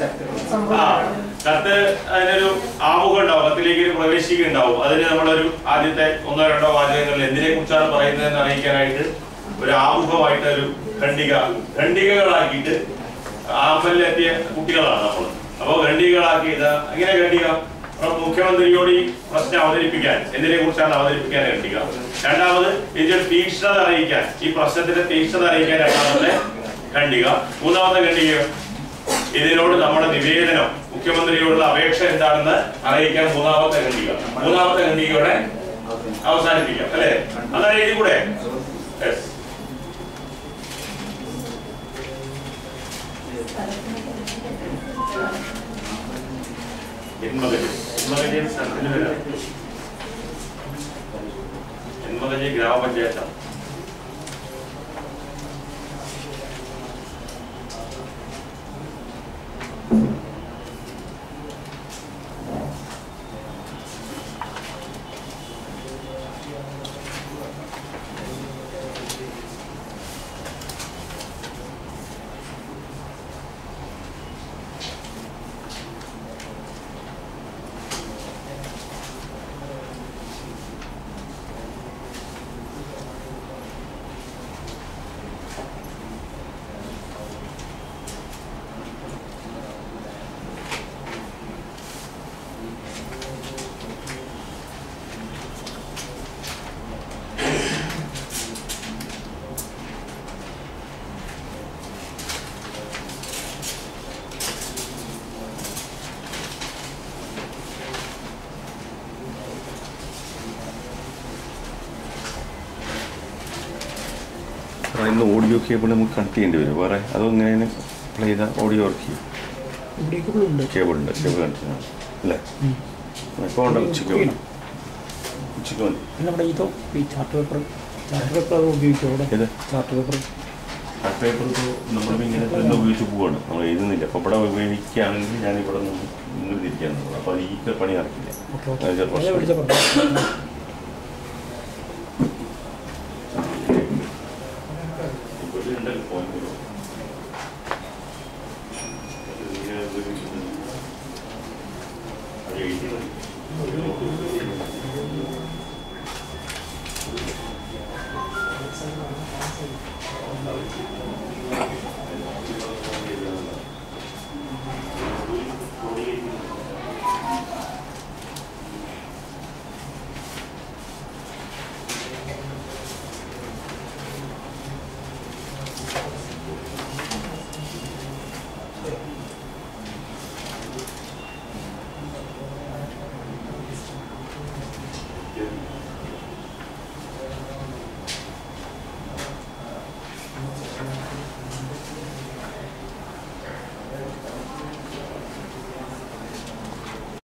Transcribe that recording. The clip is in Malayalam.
ആ കത്ത് അതിനൊരു ആമുഖം ഉണ്ടാവും കത്തിലേക്ക് ഒരു പ്രവേശിക്കുക ഉണ്ടാവും അതിന് നമ്മളൊരു ആദ്യത്തെ ഒന്നോ രണ്ടോ വാചകങ്ങളിൽ എന്തിനെ കുറിച്ചാണ് പറയുന്നതെന്ന് അറിയിക്കാനായിട്ട് ഒരു ആമുഖമായിട്ട് ഒരു ഖണ്ഡിക ഖണ്ഡികകളാക്കിയിട്ട് ആമ്പലിലെത്തിയ കുട്ടികളാണ് നമ്മൾ അപ്പോൾ ഖണ്ഡികകളാക്കി ഇത് എങ്ങനെ ഖണ്ഡിക അപ്പോൾ മുഖ്യമന്ത്രിയോട് ഈ പ്രശ്നം അവതരിപ്പിക്കാൻ എന്തിനെ കുറിച്ചാണ് അവതരിപ്പിക്കാൻ ഖണ്ഡിക രണ്ടാമത് ഇതിന്റെ തീക്ഷ്ണത അറിയിക്കാൻ ഈ പ്രശ്നത്തിന്റെ തീക്ഷ്ണത അറിയിക്കാൻ രണ്ടാമത്തെ ഖണ്ഡിക മൂന്നാമത്തെ ഖണ്ഡിക ഇതിനോട് നമ്മുടെ നിവേദനം മുഖ്യമന്ത്രിയോടുള്ള അപേക്ഷ എന്താണെന്ന് അറിയിക്കാൻ മൂന്നാമത്തെ ഖണ്ഡിക മൂന്നാമത്തെ ഖണ്ഡികയോടെ അവസാനിപ്പിക്കാം അല്ലേ അതാണ് എഴുതി കൂടെ Yes. ജന്മഗതി ജന്മഗതി സ്ഥലത്തിന് പേരാണ് ജന്മഗതി ഗ്രാമപഞ്ചായത്താണ് പറയുന്ന ഓഡിയോ കേബിൾ നമുക്ക് കണക്ട് ചെയ്യേണ്ടി വരും വേറെ അതോ ഇങ്ങനെ പ്ലേ ചെയ്ത ഓഡിയോ വർക്ക് ചെയ്യും ഇവിടെ ഉണ്ട് കേബിൾ ഉണ്ട് കേബിൾ കണക്ട് ചെയ്യണം അല്ലേ ഇപ്പോൾ ഉണ്ട് ഉച്ചയ്ക്ക് മതി ഉച്ചയ്ക്ക് മതി പിന്നെ നമ്മുടെ ഇതോ ഈ ചാർട്ട് പേപ്പർ ചാർട്ട് പേപ്പർ ഉപയോഗിക്കും അവിടെ ഏത് ചാർട്ട് പേപ്പർ ആ പേപ്പർ ഇപ്പോൾ നമ്മളിപ്പോൾ ഇങ്ങനെ തന്നെ ഉപയോഗിച്ച് പോവാണ് നമ്മൾ എഴുതുന്നില്ല അപ്പോൾ ഇവിടെ ഉപയോഗിക്കുകയാണെങ്കിൽ ഞാൻ ഇവിടെ നിന്ന് ഇങ്ങനെ തിരിക്കാൻ അപ്പോൾ അത് ഈ പണി നടക്കില്ല ഓക്കെ അത് ചില ഓക്കെ പ്രശ്നം. വിളിച്ച പറഞ്ഞു